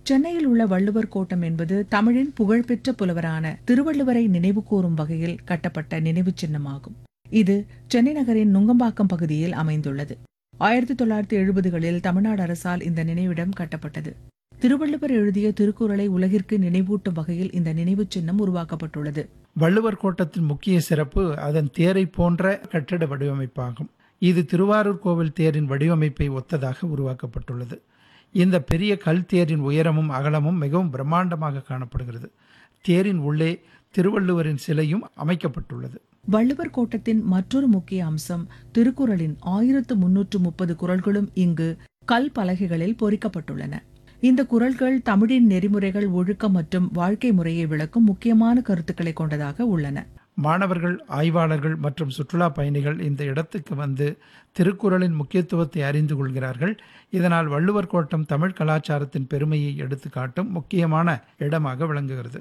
சென்னையில் உள்ள வள்ளுவர் கோட்டம் என்பது தமிழின் புகழ்பெற்ற புலவரான திருவள்ளுவரை நினைவுகூரும் வகையில் கட்டப்பட்ட நினைவுச் சின்னமாகும் இது சென்னை நகரின் நுங்கம்பாக்கம் பகுதியில் அமைந்துள்ளது ஆயிரத்தி தொள்ளாயிரத்தி எழுபதுகளில் தமிழ்நாடு அரசால் இந்த நினைவிடம் கட்டப்பட்டது திருவள்ளுவர் எழுதிய திருக்குறளை உலகிற்கு நினைவூட்டும் வகையில் இந்த நினைவுச் சின்னம் உருவாக்கப்பட்டுள்ளது வள்ளுவர் கோட்டத்தின் முக்கிய சிறப்பு அதன் தேரை போன்ற கட்டிட வடிவமைப்பாகும் இது திருவாரூர் கோவில் தேரின் வடிவமைப்பை ஒத்ததாக உருவாக்கப்பட்டுள்ளது இந்த பெரிய கல் தேரின் உயரமும் அகலமும் மிகவும் பிரம்மாண்டமாக காணப்படுகிறது தேரின் உள்ளே திருவள்ளுவரின் சிலையும் அமைக்கப்பட்டுள்ளது வள்ளுவர் கோட்டத்தின் மற்றொரு முக்கிய அம்சம் திருக்குறளின் ஆயிரத்து முன்னூற்று முப்பது குறள்களும் இங்கு கல் பலகைகளில் பொறிக்கப்பட்டுள்ளன இந்த குறள்கள் தமிழின் நெறிமுறைகள் ஒழுக்கம் மற்றும் வாழ்க்கை முறையை விளக்கும் முக்கியமான கருத்துக்களை கொண்டதாக உள்ளன மாணவர்கள் ஆய்வாளர்கள் மற்றும் சுற்றுலா பயணிகள் இந்த இடத்துக்கு வந்து திருக்குறளின் முக்கியத்துவத்தை அறிந்து கொள்கிறார்கள் இதனால் வள்ளுவர் கோட்டம் தமிழ் கலாச்சாரத்தின் பெருமையை எடுத்து காட்டும் முக்கியமான இடமாக விளங்குகிறது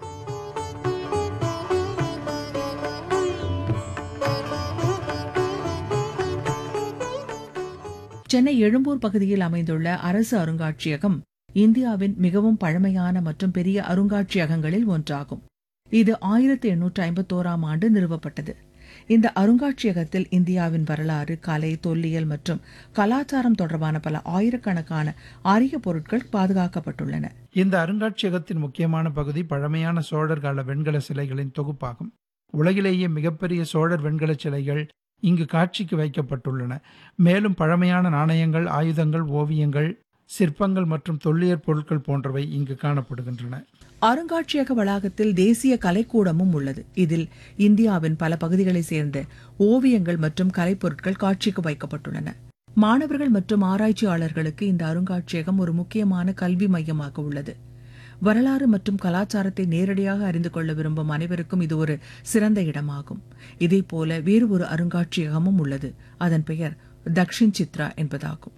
சென்னை எழும்பூர் பகுதியில் அமைந்துள்ள அரசு அருங்காட்சியகம் இந்தியாவின் மிகவும் பழமையான மற்றும் பெரிய அருங்காட்சியகங்களில் ஒன்றாகும் இது ஆயிரத்தி எண்ணூற்று ஐம்பத்தோராம் ஆண்டு நிறுவப்பட்டது இந்த அருங்காட்சியகத்தில் இந்தியாவின் வரலாறு கலை தொல்லியல் மற்றும் கலாச்சாரம் தொடர்பான பல ஆயிரக்கணக்கான அரிய பொருட்கள் பாதுகாக்கப்பட்டுள்ளன இந்த அருங்காட்சியகத்தின் முக்கியமான பகுதி பழமையான சோழர் கால வெண்கல சிலைகளின் தொகுப்பாகும் உலகிலேயே மிகப்பெரிய சோழர் வெண்கல சிலைகள் இங்கு காட்சிக்கு வைக்கப்பட்டுள்ளன மேலும் பழமையான நாணயங்கள் ஆயுதங்கள் ஓவியங்கள் சிற்பங்கள் மற்றும் தொல்லியற் பொருட்கள் போன்றவை இங்கு காணப்படுகின்றன அருங்காட்சியக வளாகத்தில் தேசிய கலைக்கூடமும் உள்ளது இதில் இந்தியாவின் பல பகுதிகளைச் சேர்ந்த ஓவியங்கள் மற்றும் கலைப்பொருட்கள் காட்சிக்கு வைக்கப்பட்டுள்ளன மாணவர்கள் மற்றும் ஆராய்ச்சியாளர்களுக்கு இந்த அருங்காட்சியகம் ஒரு முக்கியமான கல்வி மையமாக உள்ளது வரலாறு மற்றும் கலாச்சாரத்தை நேரடியாக அறிந்து கொள்ள விரும்பும் அனைவருக்கும் இது ஒரு சிறந்த இடமாகும் இதேபோல வேறு ஒரு அருங்காட்சியகமும் உள்ளது அதன் பெயர் தக்ஷின் சித்ரா என்பதாகும்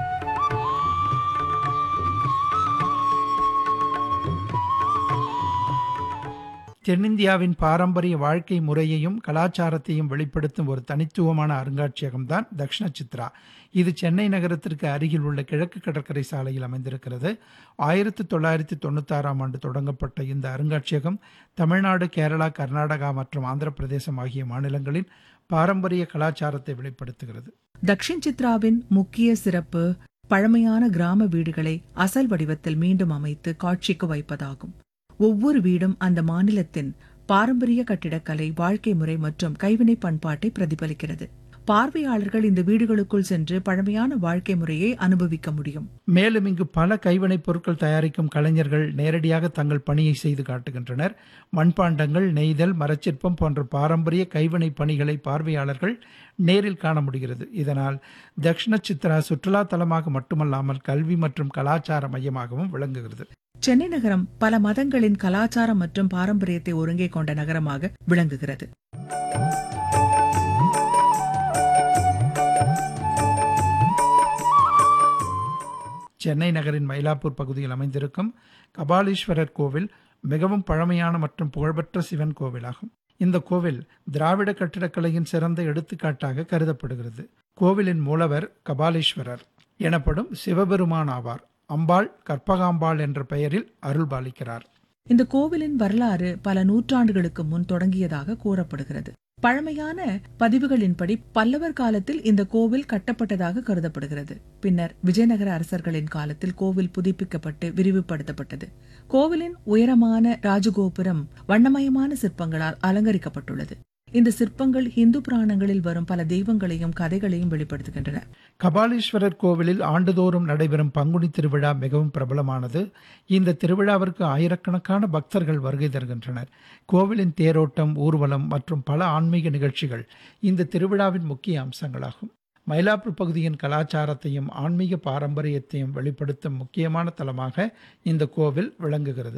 தென்னிந்தியாவின் பாரம்பரிய வாழ்க்கை முறையையும் கலாச்சாரத்தையும் வெளிப்படுத்தும் ஒரு தனித்துவமான அருங்காட்சியகம்தான் தக்ஷண சித்ரா இது சென்னை நகரத்திற்கு அருகில் உள்ள கிழக்கு கடற்கரை சாலையில் அமைந்திருக்கிறது ஆயிரத்தி தொள்ளாயிரத்தி தொண்ணூத்தாறாம் ஆண்டு தொடங்கப்பட்ட இந்த அருங்காட்சியகம் தமிழ்நாடு கேரளா கர்நாடகா மற்றும் ஆந்திர பிரதேசம் ஆகிய மாநிலங்களின் பாரம்பரிய கலாச்சாரத்தை வெளிப்படுத்துகிறது தக்ஷின் சித்ராவின் முக்கிய சிறப்பு பழமையான கிராம வீடுகளை அசல் வடிவத்தில் மீண்டும் அமைத்து காட்சிக்கு வைப்பதாகும் ஒவ்வொரு வீடும் அந்த மாநிலத்தின் பாரம்பரிய கட்டிடக்கலை வாழ்க்கை முறை மற்றும் கைவினை பண்பாட்டை பிரதிபலிக்கிறது பார்வையாளர்கள் இந்த வீடுகளுக்குள் சென்று பழமையான வாழ்க்கை முறையை அனுபவிக்க முடியும் மேலும் இங்கு பல கைவினைப் பொருட்கள் தயாரிக்கும் கலைஞர்கள் நேரடியாக தங்கள் பணியை செய்து காட்டுகின்றனர் மண்பாண்டங்கள் நெய்தல் மரச்சிற்பம் போன்ற பாரம்பரிய கைவினை பணிகளை பார்வையாளர்கள் நேரில் காண முடிகிறது இதனால் தக்ஷண சித்ரா சுற்றுலா தலமாக மட்டுமல்லாமல் கல்வி மற்றும் கலாச்சார மையமாகவும் விளங்குகிறது சென்னை நகரம் பல மதங்களின் கலாச்சாரம் மற்றும் பாரம்பரியத்தை ஒருங்கே கொண்ட நகரமாக விளங்குகிறது சென்னை நகரின் மயிலாப்பூர் பகுதியில் அமைந்திருக்கும் கபாலீஸ்வரர் கோவில் மிகவும் பழமையான மற்றும் புகழ்பெற்ற சிவன் கோவிலாகும் இந்த கோவில் திராவிட கட்டிடக்கலையின் சிறந்த எடுத்துக்காட்டாக கருதப்படுகிறது கோவிலின் மூலவர் கபாலீஸ்வரர் எனப்படும் சிவபெருமான் ஆவார் அம்பாள் கற்பகாம்பாள் என்ற பெயரில் அருள்பாலிக்கிறார் இந்த கோவிலின் வரலாறு பல நூற்றாண்டுகளுக்கு முன் தொடங்கியதாக கூறப்படுகிறது பழமையான பதிவுகளின்படி பல்லவர் காலத்தில் இந்த கோவில் கட்டப்பட்டதாக கருதப்படுகிறது பின்னர் விஜயநகர அரசர்களின் காலத்தில் கோவில் புதுப்பிக்கப்பட்டு விரிவுபடுத்தப்பட்டது கோவிலின் உயரமான ராஜகோபுரம் வண்ணமயமான சிற்பங்களால் அலங்கரிக்கப்பட்டுள்ளது இந்த சிற்பங்கள் இந்து புராணங்களில் வரும் பல தெய்வங்களையும் கதைகளையும் வெளிப்படுத்துகின்றன கபாலீஸ்வரர் கோவிலில் ஆண்டுதோறும் நடைபெறும் பங்குனி திருவிழா மிகவும் பிரபலமானது இந்த திருவிழாவிற்கு ஆயிரக்கணக்கான பக்தர்கள் வருகை தருகின்றனர் கோவிலின் தேரோட்டம் ஊர்வலம் மற்றும் பல ஆன்மீக நிகழ்ச்சிகள் இந்த திருவிழாவின் முக்கிய அம்சங்களாகும் மயிலாப்பூர் பகுதியின் கலாச்சாரத்தையும் ஆன்மீக பாரம்பரியத்தையும் வெளிப்படுத்தும் முக்கியமான தலமாக இந்த கோவில் விளங்குகிறது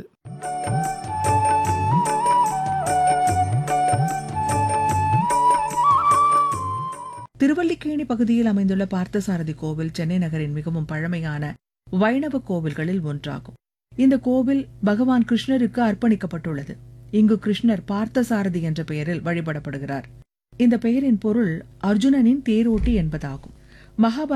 திருவல்லிக்கேணி பகுதியில் அமைந்துள்ள பார்த்தசாரதி கோவில் சென்னை நகரின் மிகவும் பழமையான வைணவ கோவில்களில் ஒன்றாகும் இந்த கோவில் பகவான் கிருஷ்ணருக்கு அர்ப்பணிக்கப்பட்டுள்ளது இங்கு கிருஷ்ணர் பார்த்தசாரதி என்ற பெயரில் வழிபடப்படுகிறார் இந்த பெயரின் பொருள் அர்ஜுனனின் தேரோட்டி என்பதாகும் மகாபாரத